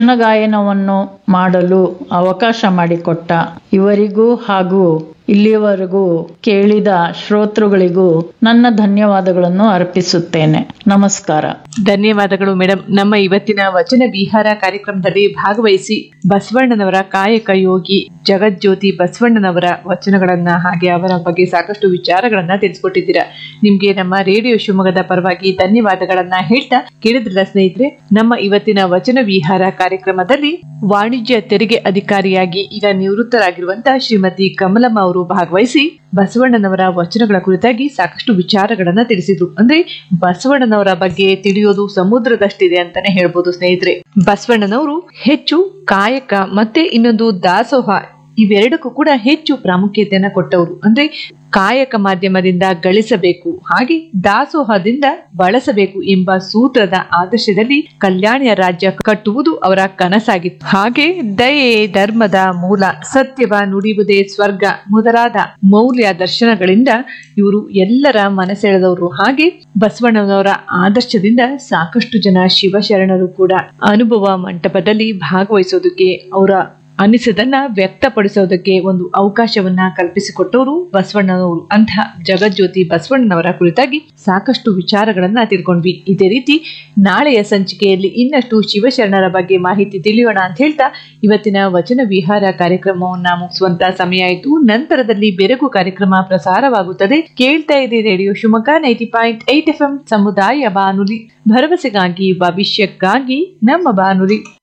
ವಚನ ಗಾಯನವನ್ನು ಮಾಡಲು ಅವಕಾಶ ಮಾಡಿಕೊಟ್ಟ ಇವರಿಗೂ ಹಾಗೂ ಇಲ್ಲಿಯವರೆಗೂ ಕೇಳಿದ ಶ್ರೋತೃಗಳಿಗೂ ನನ್ನ ಧನ್ಯವಾದಗಳನ್ನು ಅರ್ಪಿಸುತ್ತೇನೆ ನಮಸ್ಕಾರ ಧನ್ಯವಾದಗಳು ಮೇಡಮ್ ನಮ್ಮ ಇವತ್ತಿನ ವಚನ ವಿಹಾರ ಕಾರ್ಯಕ್ರಮದಲ್ಲಿ ಭಾಗವಹಿಸಿ ಬಸವಣ್ಣನವರ ಕಾಯಕ ಯೋಗಿ ಜಗಜ್ಯೋತಿ ಬಸವಣ್ಣನವರ ವಚನಗಳನ್ನ ಹಾಗೆ ಅವರ ಬಗ್ಗೆ ಸಾಕಷ್ಟು ವಿಚಾರಗಳನ್ನ ತಿಳಿಸ್ಕೊಟ್ಟಿದ್ದೀರಾ ನಿಮ್ಗೆ ನಮ್ಮ ರೇಡಿಯೋ ಶಿವಮೊಗ್ಗದ ಪರವಾಗಿ ಧನ್ಯವಾದಗಳನ್ನ ಹೇಳ್ತಾ ಕೇಳಿದ್ರಲ್ಲ ಸ್ನೇಹಿತರೆ ನಮ್ಮ ಇವತ್ತಿನ ವಚನ ವಿಹಾರ ಕಾರ್ಯಕ್ರಮದಲ್ಲಿ ವಾಣಿಜ್ಯ ತೆರಿಗೆ ಅಧಿಕಾರಿಯಾಗಿ ಈಗ ನಿವೃತ್ತರಾಗಿರುವಂತಹ ಶ್ರೀಮತಿ ಕಮಲಮ್ಮ ಅವರು ಭಾಗವಹಿಸಿ ಬಸವಣ್ಣನವರ ವಚನಗಳ ಕುರಿತಾಗಿ ಸಾಕಷ್ಟು ವಿಚಾರಗಳನ್ನ ತಿಳಿಸಿದ್ರು ಅಂದ್ರೆ ಬಸವಣ್ಣನವರ ಬಗ್ಗೆ ತಿಳಿಯೋದು ಸಮುದ್ರದಷ್ಟಿದೆ ಅಂತಾನೆ ಹೇಳ್ಬೋದು ಸ್ನೇಹಿತರೆ ಬಸವಣ್ಣನವರು ಹೆಚ್ಚು ಕಾಯಕ ಮತ್ತೆ ಇನ್ನೊಂದು ದಾಸೋಹ ಇವೆರಡಕ್ಕೂ ಕೂಡ ಹೆಚ್ಚು ಪ್ರಾಮುಖ್ಯತೆಯನ್ನ ಕೊಟ್ಟವರು ಅಂದ್ರೆ ಕಾಯಕ ಮಾಧ್ಯಮದಿಂದ ಗಳಿಸಬೇಕು ಹಾಗೆ ದಾಸೋಹದಿಂದ ಬಳಸಬೇಕು ಎಂಬ ಸೂತ್ರದ ಆದರ್ಶದಲ್ಲಿ ಕಲ್ಯಾಣ ರಾಜ್ಯ ಕಟ್ಟುವುದು ಅವರ ಕನಸಾಗಿತ್ತು ಹಾಗೆ ದಯೆ ಧರ್ಮದ ಮೂಲ ಸತ್ಯವ ನುಡಿಯುವುದೇ ಸ್ವರ್ಗ ಮೊದಲಾದ ಮೌಲ್ಯ ದರ್ಶನಗಳಿಂದ ಇವರು ಎಲ್ಲರ ಮನಸೆಳೆದವರು ಹಾಗೆ ಬಸವಣ್ಣನವರ ಆದರ್ಶದಿಂದ ಸಾಕಷ್ಟು ಜನ ಶಿವಶರಣರು ಕೂಡ ಅನುಭವ ಮಂಟಪದಲ್ಲಿ ಭಾಗವಹಿಸೋದಕ್ಕೆ ಅವರ ಅನಿಸದನ್ನ ವ್ಯಕ್ತಪಡಿಸೋದಕ್ಕೆ ಒಂದು ಅವಕಾಶವನ್ನ ಕಲ್ಪಿಸಿಕೊಟ್ಟವರು ಬಸವಣ್ಣನವರು ಅಂತಹ ಜಗಜ್ಯೋತಿ ಬಸವಣ್ಣನವರ ಕುರಿತಾಗಿ ಸಾಕಷ್ಟು ವಿಚಾರಗಳನ್ನ ತಿಳ್ಕೊಂಡ್ವಿ ಇದೇ ರೀತಿ ನಾಳೆಯ ಸಂಚಿಕೆಯಲ್ಲಿ ಇನ್ನಷ್ಟು ಶಿವಶರಣರ ಬಗ್ಗೆ ಮಾಹಿತಿ ತಿಳಿಯೋಣ ಅಂತ ಹೇಳ್ತಾ ಇವತ್ತಿನ ವಚನ ವಿಹಾರ ಕಾರ್ಯಕ್ರಮವನ್ನ ಮುಗಿಸುವಂತ ಸಮಯ ಆಯಿತು ನಂತರದಲ್ಲಿ ಬೆರಗು ಕಾರ್ಯಕ್ರಮ ಪ್ರಸಾರವಾಗುತ್ತದೆ ಕೇಳ್ತಾ ಇರಿ radio Shivamogga ninety point eight F M ಸಮುದಾಯ ಬಾನುಲಿ ಭರವಸೆಗಾಗಿ ಭವಿಷ್ಯಕ್ಕಾಗಿ ನಮ್ಮ ಬಾನುಲಿ